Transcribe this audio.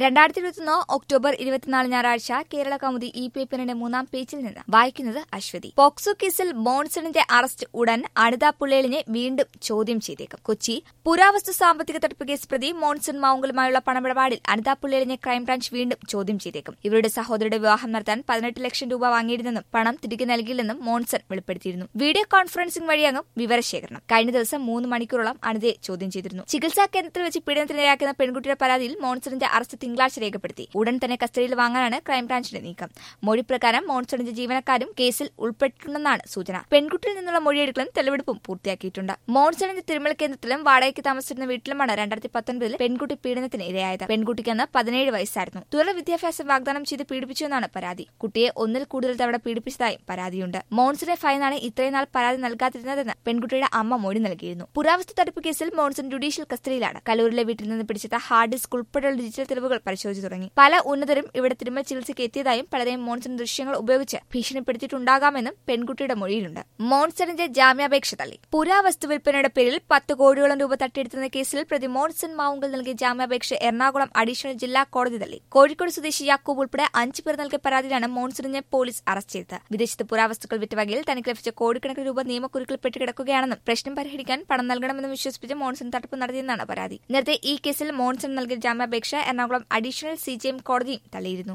രണ്ടായിരത്തി ഇരുപത്തിയൊന്ന് ഒക്ടോബർ ഇരുപത്തിനാല് ഞായറാഴ്ച കേരള കൗമുദി ഇ പേപ്പറിന്റെ മൂന്നാം പേജിൽ നിന്ന് വായിക്കുന്നത് അശ്വതി പോക്സോ കേസിൽ മോൺസണിന്റെ അറസ്റ്റ് ഉടൻ അനിത പുള്ളേലിനെ വീണ്ടും ചോദ്യം ചെയ്തേക്കും കൊച്ചി പുരാവസ്തു സാമ്പത്തിക തട്ടിപ്പ് കേസ് പ്രതി മോൺസൺ മാവുങ്കലുമായുള്ള പണമിടപാടിൽ അനിത പുള്ളേലിനെ ക്രൈംബ്രാഞ്ച് വീണ്ടും ചോദ്യം ചെയ്തേക്കും ഇവരുടെ സഹോദരിയുടെ വിവാഹം നടത്താൻ പതിനെട്ട് ലക്ഷം രൂപ വാങ്ങിയിരുന്നെന്നും പണം തിരികെ നൽകിയില്ലെന്നും മോൺസൺ വെളിപ്പെടുത്തിയിരുന്നു വീഡിയോ കോൺഫറൻസിംഗ് വഴിയാകും വിവരശേഖരണം കഴിഞ്ഞ ദിവസം മൂന്ന് മണിക്കൂറോളം അനിതയെ ചോദ്യം ചെയ്തിരുന്നു ചികിത്സാ കേന്ദ്രത്തിൽ വെച്ച് പീഡനത്തിനിരയാക്കുന്ന പെൺകുട്ടിയുടെ പരാതിയിൽ മോൺസണിന്റെ അറസ്റ്റ് തിങ്കളാഴ്ച രേഖപ്പെടുത്തി ഉടൻ തന്നെ കസ്റ്റഡിയിൽ വാങ്ങാനാണ് ക്രൈംബ്രാഞ്ചിന്റെ നീക്കം മൊഴി പ്രകാരം മോൺസണിന്റെ ജീവനക്കാരും കേസിൽ ഉൾപ്പെട്ടിട്ടുണ്ടെന്നാണ് സൂചന പെൺകുട്ടിയിൽ നിന്നുള്ള മൊഴിയെടുക്കലും തെളിവെടുപ്പും പൂർത്തിയാക്കിയിട്ടുണ്ട് മോൺസണിന്റെ തിരുമല കേന്ദ്രത്തിലും വാടകയ്ക്ക് താമസിച്ചിരുന്ന വീട്ടിലുമാണ് രണ്ടായിരത്തി പത്തൊൻപതിൽ പെൺകുട്ടി പീഡനത്തിന് ഇരയായത് പെൺകുട്ടിക്ക് അന്ന് പതിനേഴ് വയസ്സായിരുന്നു തുടർ വിദ്യാഭ്യാസം വാഗ്ദാനം ചെയ്ത് പീഡിപ്പിച്ചുവെന്നാണ് പരാതി കുട്ടിയെ ഒന്നിൽ കൂടുതൽ തവണ പീഡിപ്പിച്ചതായും പരാതിയുണ്ട് മോൺസനെ ഫൈനാണ് ഇത്രയും നാൾ പരാതി നൽകാതിരുന്നതെന്ന് പെൺകുട്ടിയുടെ അമ്മ മൊഴി നൽകിയിരുന്നു പുരാവസ്തു തട്ടിപ്പ് കേസിൽ മോൺസൺ ജുഡീഷ്യൽ കസ്റ്റഡിയിലാണ് കലൂരിലെ വീട്ടിൽ നിന്ന് പിടിച്ചെത്ത ഹാർഡ് ഡിസ്ക് ഉൾപ്പെടെയുള്ള ഡിജിറ്റൽ തെളിവുകൾ പരിശോധിച്ചു തുടങ്ങി പല ഉന്നതരും ഇവിടെ തിരുമൽ ചികിത്സയ്ക്ക് എത്തിയതായും പലരെയും മോൺസൺ ദൃശ്യങ്ങൾ ഉപയോഗിച്ച് ഭീഷണിപ്പെടുത്തിയിട്ടുണ്ടാകാമെന്നും പെൺകുട്ടിയുടെ മൊഴിയിലുണ്ട് മോൺസണിന്റെ ജാമ്യാപേക്ഷ തള്ളി പുരാവസ്തു വിൽപ്പനയുടെ പേരിൽ പത്ത് കോടിയോളം രൂപ തട്ടിയെടുത്തുന്ന കേസിൽ പ്രതി മോൺസൺ മാവുങ്കൽ നൽകിയ ജാമ്യാപേക്ഷ എറണാകുളം അഡീഷണൽ ജില്ലാ കോടതി തള്ളി കോഴിക്കോട് സ്വദേശി യാക്കൂബ് ഉൾപ്പെടെ അഞ്ചു പേർ നൽകിയ പരാതിയിലാണ് മോൺസണിനെ പോലീസ് അറസ്റ്റ് ചെയ്തത് വിദേശത്ത് പുരാവസ്തുക്കൾ വിറ്റ വകയിൽ തനിക്ക് ലഭിച്ച കോടിക്കണക്കിന് രൂപ നിയമക്കുരുക്കിൽ പെട്ടുകിടക്കുകയാണെന്നും പ്രശ്നം പരിഹരിക്കാൻ പണം നൽകണമെന്നും വിശ്വസിപ്പിച്ച് മോൺസൺ തട്ടിപ്പ് നടത്തിയെന്നാണ് പരാതി നേരത്തെ ഈ കേസിൽ മോൺസൺ നൽകിയ ജാമ്യാപേക്ഷ എറണാകുളം അഡീഷണൽ സി കോടതിയും തള്ളിയിരുന്നു